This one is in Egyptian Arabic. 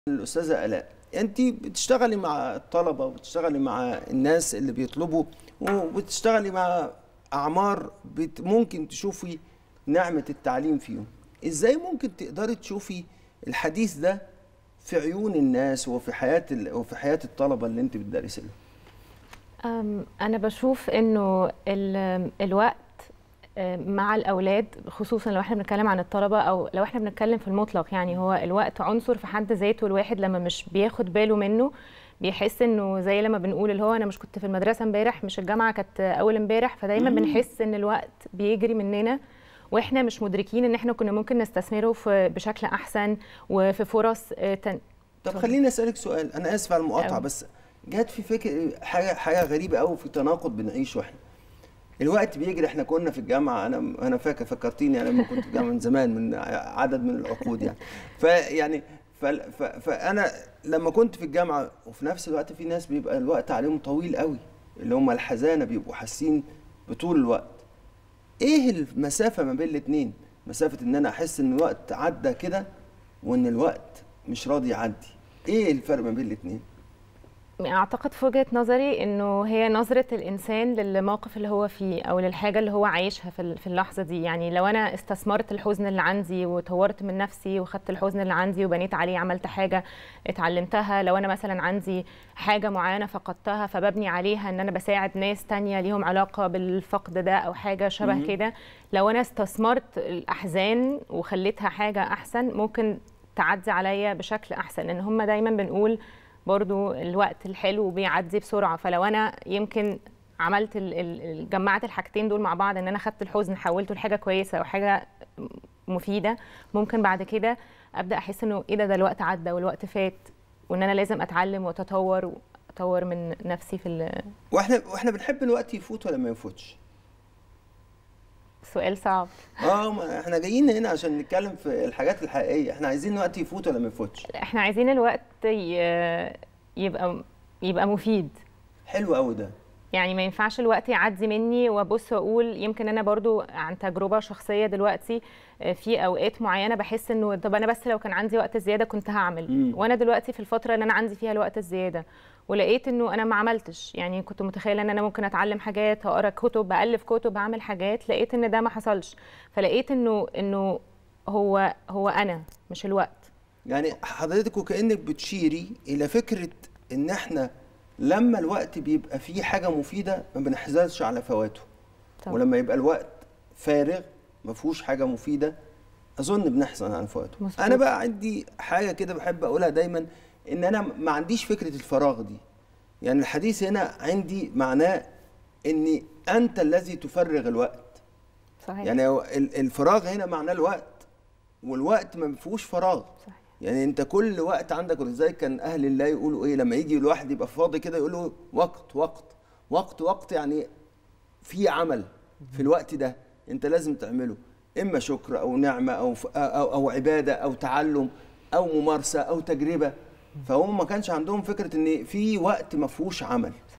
الاستاذه الاء انت بتشتغلي مع الطلبه وبتشتغلي مع الناس اللي بيطلبوا وبتشتغلي مع اعمار بت ممكن تشوفي نعمه التعليم فيهم ازاي ممكن تقدري تشوفي الحديث ده في عيون الناس وفي حياه ال... وفي حياه الطلبه اللي انت بتدرسي لهم أم، أنا بشوف إنه ال- الوقت أم، مع الأولاد خصوصا لو احنا بنتكلم عن الطلبة أو لو احنا بنتكلم في المطلق يعني هو الوقت عنصر في حد ذاته الواحد لما مش بياخد باله منه بيحس إنه زي لما بنقول اللي هو أنا مش كنت في المدرسة امبارح مش الجامعة كانت أول امبارح فدايما مم. بنحس إن الوقت بيجري مننا واحنا مش مدركين ان احنا كنا ممكن نستثمره في بشكل احسن وفي فرص آه، تن... طب اتفضل. خليني اسالك سؤال انا اسف على المقاطعه أوي. بس جت في فكر حاجه حاجه غريبه قوي في تناقض بنعيشه احنا الوقت بيجري احنا كنا في الجامعه انا انا فاكر فكرتيني انا لما كنت في الجامعه من زمان من عدد من العقود يعني فيعني ف- ف- فانا لما كنت في الجامعه وفي نفس الوقت في ناس بيبقى الوقت عليهم طويل قوي اللي هم الحزانه بيبقوا حاسين بطول الوقت ايه المسافه ما بين الاثنين مسافه ان انا احس ان الوقت عدى كده وان الوقت مش راضي يعدي ايه الفرق ما بين الاثنين اعتقد في وجهة نظري انه هي نظرة الانسان للموقف اللي هو فيه او للحاجة اللي هو عايشها في ال- في اللحظة دي يعني لو انا استثمرت الحزن اللي عندي وطورت من نفسي وخدت الحزن اللي عندي وبنيت عليه عملت حاجة اتعلمتها لو انا مثلا عندي حاجة معينة فقدتها فببني عليها ان انا بساعد ناس تانية ليهم علاقة بالفقد ده او حاجة شبه مهم. كده لو انا استثمرت الاحزان وخليتها حاجة احسن ممكن تعدي عليا بشكل احسن ان هم دايما بنقول برضو الوقت الحلو بيعدي بسرعه فلو انا يمكن عملت ال- ال- ال- جمعت الحاجتين دول مع بعض ان انا خدت الحزن حولته لحاجه كويسه او حاجه مفيده ممكن بعد كده ابدا احس انه ايه ده ده الوقت عدى والوقت فات وان انا لازم اتعلم واتطور واطور من نفسي في ال- واحنا واحنا بنحب الوقت يفوت ولا ما يفوتش سؤال صعب اه ما احنا جايين هنا عشان نتكلم في الحاجات الحقيقيه احنا عايزين الوقت يفوت ولا ما يفوتش احنا عايزين الوقت ي- يبقى يبقى مفيد حلو قوي ده يعني ما ينفعش الوقت يعدي مني وابص واقول يمكن انا برضو عن تجربه شخصيه دلوقتي آه، في اوقات معينه بحس انه طب انا بس لو كان عندي وقت زياده كنت هعمل مم. وانا دلوقتي في الفتره اللي انا عندي فيها الوقت الزياده ولقيت انه انا ما عملتش يعني كنت متخيله ان انا ممكن اتعلم حاجات هقرا كتب بالف كتب اعمل حاجات لقيت ان ده ما حصلش فلقيت انه انه هو هو انا مش الوقت يعني حضرتك وكانك بتشيري الى فكره ان احنا لما الوقت بيبقى فيه حاجه مفيده ما بنحزنش على فواته طبعا. ولما يبقى الوقت فارغ ما فيهوش حاجه مفيده اظن بنحزن على فواته مظبوط. انا بقى عندي حاجه كده بحب اقولها دايما ان انا ما عنديش فكره الفراغ دي يعني الحديث هنا عندي معناه ان انت الذي تفرغ الوقت صحيح يعني هو ال- الفراغ هنا معناه الوقت والوقت ما فيهوش فراغ صحيح يعني انت كل وقت عندك ولذلك كان اهل الله يقولوا ايه لما يجي الواحد يبقى فاضي كده يقولوا وقت وقت وقت وقت يعني في عمل في الوقت ده انت لازم تعمله اما شكر او نعمه او ف- او او عباده او تعلم او ممارسه او تجربه فهم ما كانش عندهم فكره ان في وقت ما فيهوش عمل